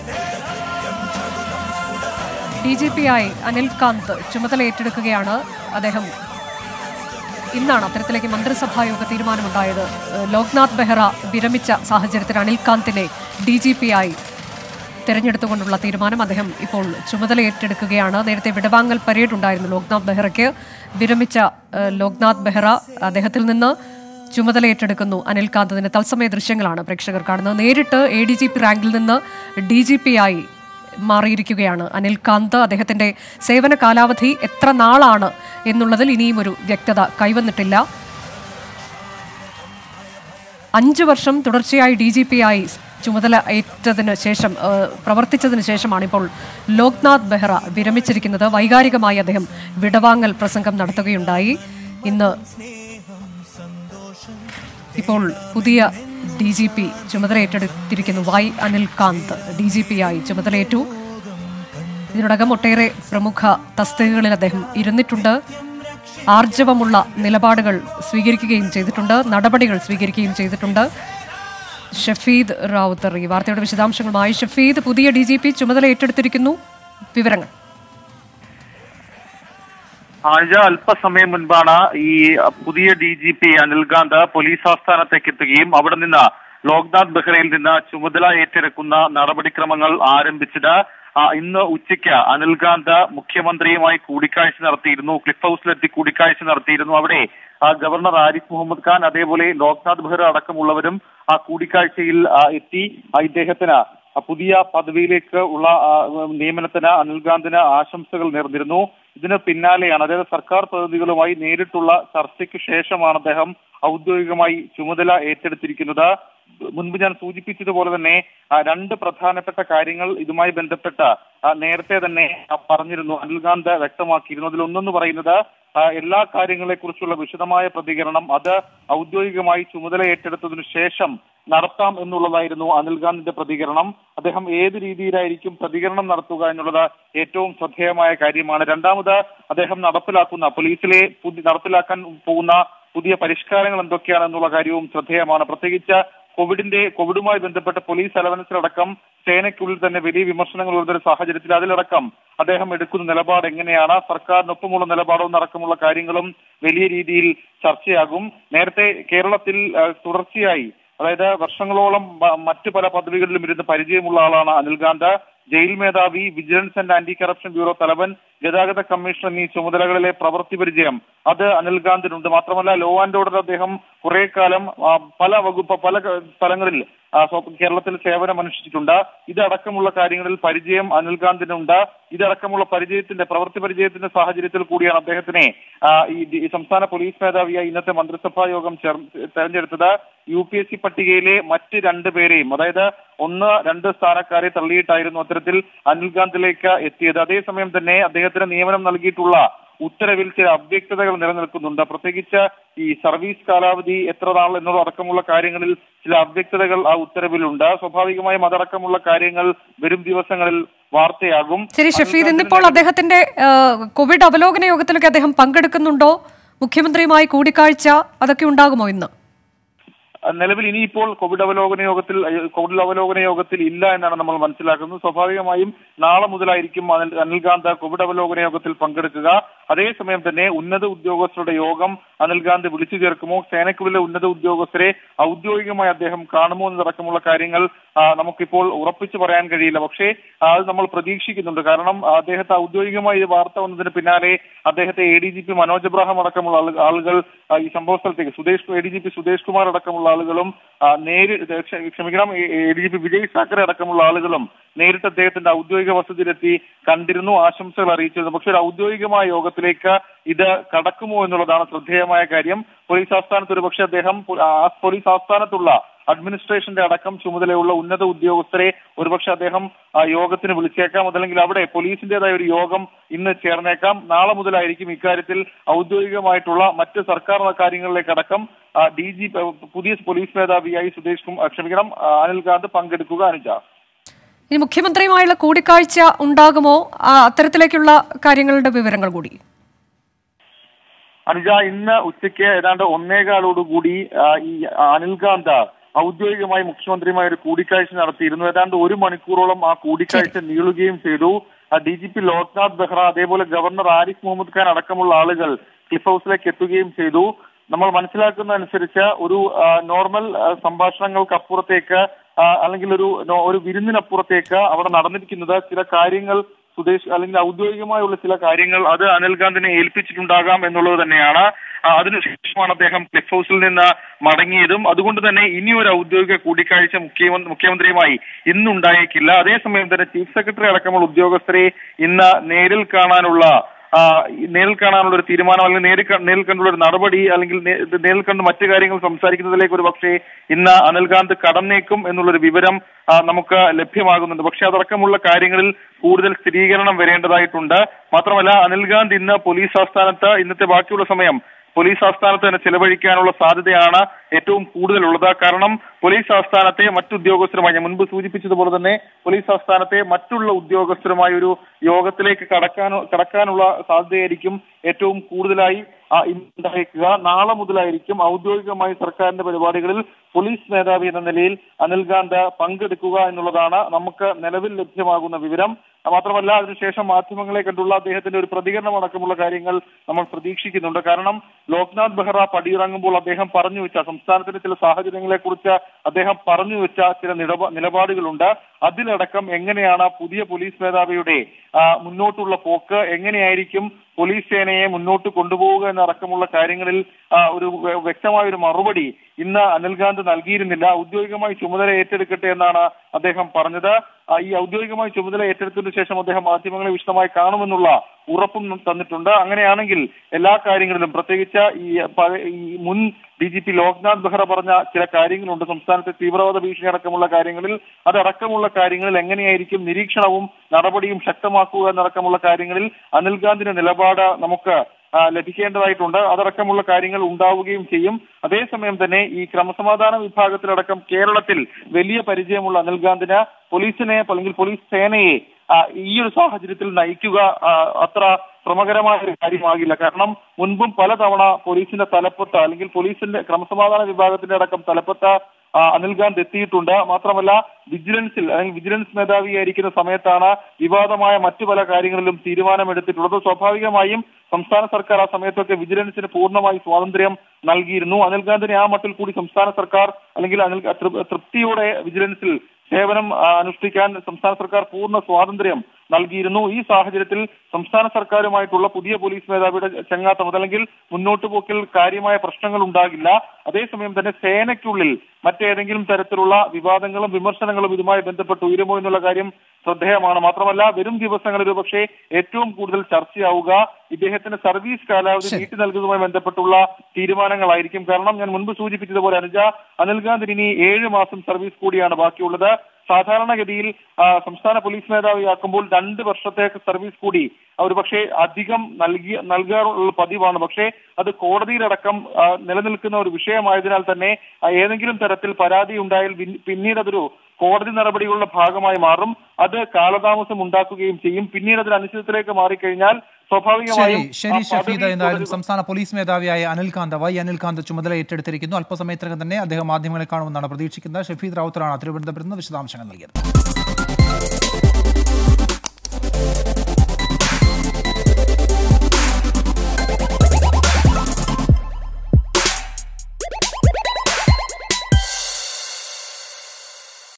D G P ആയി അനിൽ കാന്ത് ചുമതല ഏറ്റെടുക്കുകയാണ് അദ്ദേഹം ഇന്നാണ് അത്തരത്തിലേക്ക് മന്ത്രിസഭാ യോഗ തീരുമാനമുണ്ടായത് ഏഹ് ലോക്നാഥ് ബെഹ്റ വിരമിച്ച സാഹചര്യത്തിൽ അനിൽ കാന്തിനെ ഡി ജി പി ആയി തെരഞ്ഞെടുത്തുകൊണ്ടുള്ള തീരുമാനം അദ്ദേഹം ഇപ്പോൾ ചുമതല ഏറ്റെടുക്കുകയാണ് നേരത്തെ വിടവാങ്ങൽ പരേഡ് ഉണ്ടായിരുന്നു ലോക്നാഥ് ബെഹ്റയ്ക്ക് വിരമിച്ച ഏഹ് ലോക്നാഥ് ബെഹ്റ അദ്ദേഹത്തിൽ നിന്ന് ചുമതല ഏറ്റെടുക്കുന്നു അനിൽ കാന്തതിന്റെ തത്സമയ ദൃശ്യങ്ങളാണ് പ്രേക്ഷകർ കാണുന്നത് നേരിട്ട് എ ഡി ജി പി റാങ്കിൽ നിന്ന് ഡി ജി പി ആയി മാറിയിരിക്കുകയാണ് അനിൽ കാന്ത് അദ്ദേഹത്തിന്റെ സേവന കാലാവധി എത്ര നാളാണ് എന്നുള്ളതിൽ ഇനിയും ഒരു വ്യക്തത കൈവന്നിട്ടില്ല അഞ്ചു വർഷം തുടർച്ചയായി ഡി ജി പി ആയി ചുമതല ഏറ്റതിന് ശേഷം ഏഹ്, പ്രവർത്തിച്ചതിന് ശേഷമാണ് ഇപ്പോൾ ലോക്നാഥ് ബെഹ്റ വിരമിച്ചിരിക്കുന്നത് വൈകാരികമായി അദ്ദേഹം വിടവാങ്ങൽ പ്രസംഗം നടത്തുകയുണ്ടായി ഇന്ന് ഇപ്പോൾ പുതിയ ഡി ജി പി ചുമതല ഏറ്റെടുത്തിരിക്കുന്നു Y Anilkant D G P ആയി ചുമതലയേറ്റു ഇതിനോടകം ഒട്ടേറെ പ്രമുഖ തസ്തികകളിൽ അദ്ദേഹം ഇരുന്നിട്ടുണ്ട് ആർജവമുള്ള നിലപാടുകൾ സ്വീകരിക്കുകയും ചെയ്തിട്ടുണ്ട് നടപടികൾ സ്വീകരിക്കുകയും ചെയ്തിട്ടുണ്ട് ഷഫീദ് റാവുത്തർ ഈ വാർത്തയുടെ വിശദാംശങ്ങളുമായി ഷഫീദ് പുതിയ ഡി ജി പി ചുമതല ഏറ്റെടുത്തിരിക്കുന്നു വിവരങ്ങൾ ആഴ്ച അല്പസമയം മുൻപാണ് ഈ പുതിയ D G P Anilkant police ആസ്ഥാനത്തേക്ക് എത്തുകയും അവിടെ നിന്ന് ലോക്നാഥ് ബെഹ്റയിൽ നിന്ന് ചുമതല ഏറ്റെടുക്കുന്ന നടപടിക്രമങ്ങൾ ആരംഭിച്ചത് ആ, ഇന്ന് ഉച്ചയ്ക്ക് അനിൽകാന്ത് മുഖ്യമന്ത്രിയുമായി കൂടിക്കാഴ്ച നടത്തിയിരുന്നു ക്ലിഫ് ഹൗസിലെത്തി കൂടിക്കാഴ്ച നടത്തിയിരുന്നു അവിടെ ആ, ഗവർണർ ആരിഫ് മുഹമ്മദ് ഖാൻ അതേപോലെ ലോക്നാഥ് ബെഹ്റ അടക്കമുള്ളവരും ആ കൂടിക്കാഴ്ചയിൽ ആ, എത്തി ആ, ഇദ്ദേഹത്തിന് ആ, പുതിയ പദവിയിലേക്ക് ഉള്ള ആ, നിയമനത്തിന് അനിൽകാന്തിന് ആശംസകൾ നേർന്നിരുന്നു ഇതിന് പിന്നാലെയാണ് അതായത് സർക്കാർ പ്രതിനിധികളുമായി നേരിട്ടുള്ള ചർച്ചയ്ക്ക് ശേഷമാണ് അദ്ദേഹം ഔദ്യോഗികമായി ചുമതല ഏറ്റെടുത്തിരിക്കുന്നത് മുൻപ് ഞാൻ സൂചിപ്പിച്ചതുപോലെ തന്നെ ആ, രണ്ട് പ്രധാനപ്പെട്ട കാര്യങ്ങൾ ഇതുമായി ബന്ധപ്പെട്ട് ആ, നേരത്തെ തന്നെ ആ, പറഞ്ഞിരുന്നു അനിൽകാന്ത് വ്യക്തമാക്കിയിരുന്നു അതിലൊന്നെന്ന് പറയുന്നത് ആ, എല്ലാ കാര്യങ്ങളെ കുറിച്ചുള്ള വിശദമായ പ്രതികരണം അത് ഔദ്യോഗികമായി ചുമതല ഏറ്റെടുത്തതിനു ശേഷം നടത്താം എന്നുള്ളതായിരുന്നു അനിൽകാന്തിന്റെ പ്രതികരണം അദ്ദേഹം ഏത് രീതിയിലായിരിക്കും പ്രതികരണം നടത്തുക എന്നുള്ളത് ഏറ്റവും ശ്രദ്ധേയമായ കാര്യമാണ് രണ്ടാമത് അദ്ദേഹം നടപ്പിലാക്കുന്ന പോലീസിലെ പുതി- നടപ്പിലാക്കാൻ പോകുന്ന പുതിയ പരിഷ്കാരങ്ങൾ എന്തൊക്കെയാണെന്നുള്ള കാര്യവും ശ്രദ്ധേയമാണ് പ്രത്യേകിച്ച് കോവിഡിന്റെ കോവിഡുമായി ബന്ധപ്പെട്ട് പോലീസ് അലവൻസിലടക്കം സേനയ്ക്കുള്ളിൽ തന്നെ വലിയ വിമർശനങ്ങൾ ഉള്ള ഒരു സാഹചര്യത്തിൽ അതിലടക്കം അദ്ദേഹം എടുക്കുന്ന നിലപാട് എങ്ങനെയാണ് സർക്കാരിനൊപ്പമുള്ള നിലപാടും അടക്കമുള്ള കാര്യങ്ങളും വലിയ രീതിയിൽ ചർച്ചയാകും നേരത്തെ കേരളത്തിൽ ആ, തുടർച്ചയായി അതായത് വർഷങ്ങളോളം മ- മറ്റു പല പദവികളിലും ഇരുന്ന് പരിചയമുള്ള ആളാണ് അനിൽകാന്ത് ജയിൽ മേധാവി vigilance and anti corruption bureau തലവൻ ഗതാഗത കമ്മീഷൻ എന്നീ ചുമതലകളിലെ പ്രവൃത്തി പരിചയം അത് അനിൽകാന്തിനുണ്ട് മാത്രമല്ല ലോ ആൻഡ് ഓർഡർ അദ്ദേഹം കുറെ കാലം ആ, പല വകുപ്പ് പല ക- സ്ഥലങ്ങളിൽ ആ, സ്വ- കേരളത്തിൽ സേവനം അനുഷ്ഠിച്ചിട്ടുണ്ട് ഇതടക്കമുള്ള കാര്യങ്ങളിൽ പരിചയം അനിൽകാന്തിനുണ്ട് ഇതടക്കമുള്ള പരിചയത്തിന്റെ പ്രവൃത്തി പരിചയത്തിന്റെ സാഹചര്യത്തിൽ കൂടിയാണ് അദ്ദേഹത്തിനെ ആ, ഈ ഡി- ഈ സംസ്ഥാന പോലീസ് മേധാവിയായി ഇന്നത്തെ മന്ത്രിസഭാ യോഗം ചേർ- തെരഞ്ഞെടുത്തത് യു പി എസ് സി പട്ടികയിലെ മറ്റ് രണ്ട് പേരെയും അതായത് ഒന്ന് രണ്ട് സ്ഥാനക്കാരെ തള്ളിയിട്ടായിരുന്നു അത്തരത്തിൽ അനിൽകാന്തിലേക്ക് എത്തിയത് അതേസമയം തന്നെ അദ്ദേഹത്തിന് നിയമനം നൽകിയിട്ടുള്ള ഉത്തരവിൽ ചില അവ്യക്തതകൾ നിലനിൽക്കുന്നുണ്ട് പ്രത്യേകിച്ച് ഈ സർവീസ് കാലാവധി എത്ര നാൾ എന്നുള്ള അടക്കമുള്ള കാര്യങ്ങളിൽ ചില അവ്യക്തതകൾ ആ ഉത്തരവിലുണ്ട് സ്വാഭാവികമായും അതടക്കമുള്ള കാര്യങ്ങൾ വരും ദിവസങ്ങളിൽ വാർത്തയാകും ശരി ഷഫീദ് ഇന്നിപ്പോൾ അദ്ദേഹത്തിന്റെ ഏഹ്, കോവിഡ് അവലോകന യോഗത്തിലൊക്കെ അദ്ദേഹം പങ്കെടുക്കുന്നുണ്ടോ മുഖ്യമന്ത്രിയുമായി കൂടിക്കാഴ്ച അതൊക്കെ ഉണ്ടാകുമോ ഇന്ന് നിലവിൽ ഇനിയിപ്പോൾ കോവിഡ് അവലോകന യോഗത്തിൽ അഹ് കോവിഡ് അവലോകന യോഗത്തിൽ ഇല്ല എന്നാണ് നമ്മൾ മനസ്സിലാക്കുന്നത് സ്വാഭാവികമായും നാളെ മുതലായിരിക്കും അനിൽ അനിൽകാന്ത് കോവിഡ് അവലോകന യോഗത്തിൽ പങ്കെടുക്കുക അതേസമയം തന്നെ ഉന്നത ഉദ്യോഗസ്ഥരുടെ യോഗം അനിൽകാന്ത് വിളിച്ചു ചേർക്കുമോ സേനയ്ക്കുള്ളിലെ ഉന്നത ഉദ്യോഗസ്ഥരെ ഔദ്യോഗികമായി അദ്ദേഹം കാണുമോ എന്നതടക്കമുള്ള കാര്യങ്ങൾ ആ, നമുക്കിപ്പോൾ ഉറപ്പിച്ചു പറയാൻ കഴിയില്ല പക്ഷേ ആ, അത് നമ്മൾ പ്രതീക്ഷിക്കുന്നുണ്ട് കാരണം അദ്ദേഹത്തെ ഔദ്യോഗികമായി ഈ വാർത്ത വന്നതിന് പിന്നാലെ അദ്ദേഹത്തെ A D G P Manoj Abraham അടക്കമുള്ള ആളു- ആളുകൾ ആ, ഈ സംഭവ സ്ഥലത്തേക്ക് Sudesh A D G P Sudesh Kumar അടക്കമുള്ള ആളുകളും ആ, നേരി ക്ഷ- ക്ഷമിക്കണം A D G P Vijay Sakhare അടക്കമുള്ള ആളുകളും നേരിട്ട് അദ്ദേഹത്തിന്റെ ഔദ്യോഗിക വസതിയിലെത്തി കണ്ടിരുന്നു ആശംസകൾ അറിയിച്ചിരുന്നു പക്ഷേ ഒരു ഔദ്യോഗികമായ യോഗത്തിലേക്ക് ഇത് കടക്കുമോ എന്നുള്ളതാണ് ശ്രദ്ധേയമായ കാര്യം പോലീസ് ആസ്ഥാനത്ത് ഒരുപക്ഷെ അദ്ദേഹം പോ- ആ പോലീസ് ആസ്ഥാനത്തുള്ള അഡ്മിനിസ്ട്രേഷന്റെ അടക്കം ചുമതലയുള്ള ഉന്നത ഉദ്യോഗസ്ഥരെ ഒരുപക്ഷെ അദ്ദേഹം ആ യോഗത്തിന് വിളിച്ചേക്കാം അതല്ലെങ്കിൽ അവിടെ പോലീസിന്റേതായ ഒരു യോഗം ഇന്ന് ചേർന്നേക്കാം നാളെ മുതലായിരിക്കും ഇക്കാര്യത്തിൽ ഔദ്യോഗികമായിട്ടുള്ള മറ്റ് സർക്കാർ കാര്യങ്ങളിലേക്കടക്കം ഡി ജി പുതിയ പോലീസ് മേധാവിയായി സുദേശ് കുമാർ ക്ഷമിക്കണം ആ, അനിൽകാന്ത് പങ്കെടുക്കുക അനുജ ഇനി മുഖ്യമന്ത്രിയുമായുള്ള കൂടിക്കാഴ്ച ഉണ്ടാകുമോ ആ, അത്തരത്തിലേക്കുള്ള കാര്യങ്ങളുടെ വിവരങ്ങൾ കൂടി അനുജ ഇന്ന് ഉച്ചയ്ക്ക് ഏതാണ്ട് ഒന്നേകാലോടുകൂടി ആ, ഈ അനിൽകാന്ത് ഔദ്യോഗികമായി മുഖ്യമന്ത്രിയുമായി ഒരു കൂടിക്കാഴ്ച നടത്തിയിരുന്നു ഏതാണ്ട് ഒരു മണിക്കൂറോളം ആ കൂടിക്കാഴ്ച നീളുകയും ചെയ്തു D G P Loknath Behera അതേപോലെ ഗവർണർ ആരിഫ് മുഹമ്മദ് ഖാൻ അടക്കമുള്ള ആളുകൾ ക്ലിഫ് ഹൗസിലേക്ക് എത്തുകയും ചെയ്തു നമ്മൾ മനസ്സിലാക്കുന്ന അനുസരിച്ച് ഒരു ആ, നോർമൽ ആ, സംഭാഷണങ്ങൾക്ക് അപ്പുറത്തേക്ക് ആ, അല്ലെങ്കിൽ ഒരു നോ- ഒരു വിരുന്നിനപ്പുറത്തേക്ക് അവിടെ നടന്നിരിക്കുന്നത് ചില കാര്യങ്ങൾ സുദേശ് അല്ലെങ്കിൽ ഔദ്യോഗികമായുള്ള ചില കാര്യങ്ങൾ അത് അനിൽകാന്തിനെ ഏൽപ്പിച്ചിട്ടുണ്ടാകാം എന്നുള്ളത് തന്നെയാണ് ആ, അതിനുശേഷമാണ് അദ്ദേഹം ക്ലിഫ് ഹൗസിൽ നിന്ന് മടങ്ങിയതും അതുകൊണ്ട് തന്നെ ഇനി ഒരു ഔദ്യോഗിക കൂടിക്കാഴ്ച മുഖ്യമന്ത്രി മുഖ്യമന്ത്രിയുമായി ഇന്നുണ്ടായേക്കില്ല അതേസമയം തന്നെ ചീഫ് സെക്രട്ടറി അടക്കമുള്ള ഉദ്യോഗസ്ഥരെ ഇന്ന് നേരിൽ കാണാനുള്ള ആ, ഈ നേരിൽ കാണാനുള്ള ഒരു തീരുമാനം അല്ലെങ്കിൽ നേരിൽ ക- നേരിൽ കണ്ടുള്ള ഒരു നടപടി അല്ലെങ്കിൽ നേ- ഇത് നേരിൽ കണ്ട് മറ്റു കാര്യങ്ങൾ സംസാരിക്കുന്നതിലേക്ക് ഒരു പക്ഷേ ഇന്ന് അനിൽകാന്ത് കടന്നേക്കും എന്നുള്ളൊരു വിവരം ആ, നമുക്ക് ലഭ്യമാകുന്നുണ്ട് പക്ഷെ അതടക്കമുള്ള കാര്യങ്ങളിൽ കൂടുതൽ സ്ഥിരീകരണം വരേണ്ടതായിട്ടുണ്ട് മാത്രമല്ല അനിൽകാന്ത് ഇന്ന് പോലീസ് ആസ്ഥാനത്ത് ഇന്നത്തെ ബാക്കിയുള്ള സമയം പോലീസ് ആസ്ഥാനത്ത് തന്നെ ചെലവഴിക്കാനുള്ള സാധ്യതയാണ് ഏറ്റവും കൂടുതലുള്ളത് കാരണം പോലീസ് ആസ്ഥാനത്തെ മറ്റു ഉദ്യോഗസ്ഥരുമായി ഞാൻ മുൻപ് സൂചിപ്പിച്ചതുപോലെ തന്നെ പോലീസ് ആസ്ഥാനത്തെ മറ്റുള്ള ഉദ്യോഗസ്ഥരുമായി ഒരു യോഗത്തിലേക്ക് കടക്കാനോ കടക്കാനുള്ള സാധ്യതയായിരിക്കും ഏറ്റവും കൂടുതലായി ആ, ഉണ്ടായേക്കുക നാളെ മുതലായിരിക്കും ഔദ്യോഗികമായി സർക്കാരിന്റെ പരിപാടികളിൽ പോലീസ് മേധാവി എന്ന നിലയിൽ അനിൽകാന്ത് പങ്കെടുക്കുക എന്നുള്ളതാണ് നമുക്ക് നിലവിൽ ലഭ്യമാകുന്ന വിവരം മാത്രമല്ല അതിനുശേഷം മാധ്യമങ്ങളെ കണ്ടുള്ള അദ്ദേഹത്തിന്റെ ഒരു പ്രതികരണം അടക്കമുള്ള കാര്യങ്ങൾ നമ്മൾ പ്രതീക്ഷിക്കുന്നുണ്ട് കാരണം ലോക്നാഥ് ബെഹ്റ പടിയിറങ്ങുമ്പോൾ അദ്ദേഹം പറഞ്ഞു വെച്ച സംസ്ഥാനത്തിന്റെ ചില സാഹചര്യങ്ങളെ കുറിച്ച് അദ്ദേഹം പറഞ്ഞു വെച്ച ചില നിലപാ- നിലപാടുകളുണ്ട് അതിലടക്കം എങ്ങനെയാണ് പുതിയ പോലീസ് മേധാവിയുടെ ആ, മുന്നോട്ടുള്ള പോക്ക് എങ്ങനെയായിരിക്കും പോലീസ് സേനയെ മുന്നോട്ട് കൊണ്ടുപോവുക എന്നടക്കമുള്ള കാര്യങ്ങളിൽ ആ, ഒരു വ്യ- വ്യക്തമായ ഒരു മറുപടി ഇന്ന് അനിൽകാന്ത് നൽകിയിരുന്നില്ല ഔദ്യോഗികമായി ചുമതല ഏറ്റെടുക്കട്ടെ എന്നാണ് അദ്ദേഹം പറഞ്ഞത് ആ, ഈ ഔദ്യോഗികമായി ചുമതല ഏറ്റെടുത്തതിനു ശേഷം അദ്ദേഹം മാധ്യമങ്ങളെ വിശദമായി കാണുമെന്നുള്ള ഉറപ്പും തന്നിട്ടുണ്ട് അങ്ങനെയാണെങ്കിൽ എല്ലാ കാര്യങ്ങളിലും പ്രത്യേകിച്ച് ഈ പഴയ- ഈ മുൻ D G P Loknath Behera പറഞ്ഞ ചില കാര്യങ്ങളുണ്ട് സംസ്ഥാനത്തെ തീവ്രവാദ ഭീഷണി അടക്കമുള്ള കാര്യങ്ങളിൽ അതടക്കമുള്ള കാര്യങ്ങളിൽ എങ്ങനെയായിരിക്കും നിരീക്ഷണവും നടപടിയും ശക്തമാക്കുക എന്നടക്കമുള്ള കാര്യങ്ങളിൽ അനിൽകാന്തിന്റെ നിലപാട് നമുക്ക് ആ, ലഭിക്കേണ്ടതായിട്ടുണ്ട് അതടക്കമുള്ള കാര്യങ്ങൾ ഉണ്ടാവുകയും ചെയ്യും അതേസമയം തന്നെ ഈ ക്രമസമാധാന വിഭാഗത്തിലടക്കം കേരളത്തിൽ വലിയ പരിചയമുള്ള അനിൽകാന്തിന് പോലീസിനെ അല്ലെങ്കിൽ പോലീസ് സേനയെ ആ, ഈ ഒരു സാഹചര്യത്തിൽ നയിക്കുക ആ, അത്ര ശ്രമകരമായ ഒരു കാര്യമാകില്ല കാരണം മുൻപും പലതവണ പോലീസിന്റെ തലപ്പത്ത് അല്ലെങ്കിൽ പോലീസിന്റെ ക്രമസമാധാന വിഭാഗത്തിന്റെ അടക്കം തലപ്പത്ത് ആ, അനിൽകാന്ത് എത്തിയിട്ടുണ്ട് മാത്രമല്ല വിജിലൻസിൽ അല്ലെങ്കിൽ വിജിലൻസ് മേധാവിയായിരിക്കുന്ന സമയത്താണ് വിവാദമായ മറ്റു പല കാര്യങ്ങളിലും തീരുമാനമെടുത്തിട്ടുള്ളത് സ്വാഭാവികമായും സംസ്ഥാന സർക്കാർ ആ സമയത്തൊക്കെ വിജിലൻസിന് പൂർണ്ണമായി സ്വാതന്ത്ര്യം നൽകിയിരുന്നു അനിൽകാന്തിനെ ആ മട്ടിൽ കൂടി സംസ്ഥാന സർക്കാർ അല്ലെങ്കിൽ അനിൽ തൃ- തൃപ്തിയോടെ വിജിലൻസിൽ സേവനം ആ, അനുഷ്ഠിക്കാൻ സംസ്ഥാന സർക്കാർ പൂർണ്ണ സ്വാതന്ത്ര്യം നൽകിയിരുന്നു ഈ സാഹചര്യത്തിൽ സംസ്ഥാന സർക്കാരുമായിട്ടുള്ള പുതിയ പോലീസ് മേധാവിയുടെ ചങ്ങാത്തം അതല്ലെങ്കിൽ മുന്നോട്ട് പോക്കിൽ കാര്യമായ പ്രശ്നങ്ങൾ ഉണ്ടാകില്ല അതേസമയം തന്നെ സേനയ്ക്കുള്ളിൽ മറ്റേതെങ്കിലും തരത്തിലുള്ള വിവാദങ്ങളും വിമർശനങ്ങളും ഇതുമായി ബന്ധപ്പെട്ട് ഉയരുമോ എന്നുള്ള കാര്യം ശ്രദ്ധേയമാണ് മാത്രമല്ല വരും ദിവസങ്ങളിൽ പക്ഷേ ഏറ്റവും കൂടുതൽ ചർച്ചയാവുക ഇദ്ദേഹത്തിന് സർവീസ് കാലാവധി ശരി. നീട്ടി നൽകുന്നതുമായി ബന്ധപ്പെട്ടുള്ള തീരുമാനങ്ങളായിരിക്കും കാരണം ഞാൻ മുൻപ് സൂചിപ്പിച്ചതുപോലെ അനുജ അനിൽകാന്തിന് ഇനി ഏഴ് മാസം സർവീസ് കൂടിയാണ് ബാക്കിയുള്ളത് സാധാരണഗതിയിൽ ആ, സംസ്ഥാന പോലീസ് മേധാവിയാക്കുമ്പോൾ രണ്ട് വർഷത്തേക്ക് സർവീസ് കൂടി ഒരു പക്ഷേ അധികം നൽകി നൽകാറുള്ള പതിവാണ് പക്ഷേ അത് കോടതിയിലടക്കം ആ, നിലനിൽക്കുന്ന ഒരു വിഷയമായതിനാൽ തന്നെ ആ, ഏതെങ്കിലും തരത്തിൽ പരാതി ഉണ്ടായാൽ പിൻ- പിന്നീട് അതൊരു കോടതി നടപടികളുടെ ഭാഗമായി മാറും അത് കാലതാമസം ഉണ്ടാക്കുകയും ചെയ്യും പിന്നീട് അതിന് അനിശ്ചിതത്തിലേക്ക് മാറിക്കഴിഞ്ഞാൽ ശരി സ്വാഭാവികമായും ശരി ആ ഷഫീദ് പദവി എന്തായാലും തുടരുക. സംസ്ഥാന പോലീസ് മേധാവിയായ അനിൽകാന്ത് വൈ അനിൽകാന്ത് ചുമതല ഏറ്റെടുത്തിരിക്കുന്നു അല്പസമയത്തിനകം തന്നെ അദ്ദേഹം മാധ്യമങ്ങളെ കാണുമെന്നാണ് പ്രതീക്ഷിക്കുന്നത് ഷഫീദ് റാവുത്തറാണ് തിരുവനന്തപുരത്ത് നിന്ന് വിശദാംശങ്ങൾ നൽകിയത്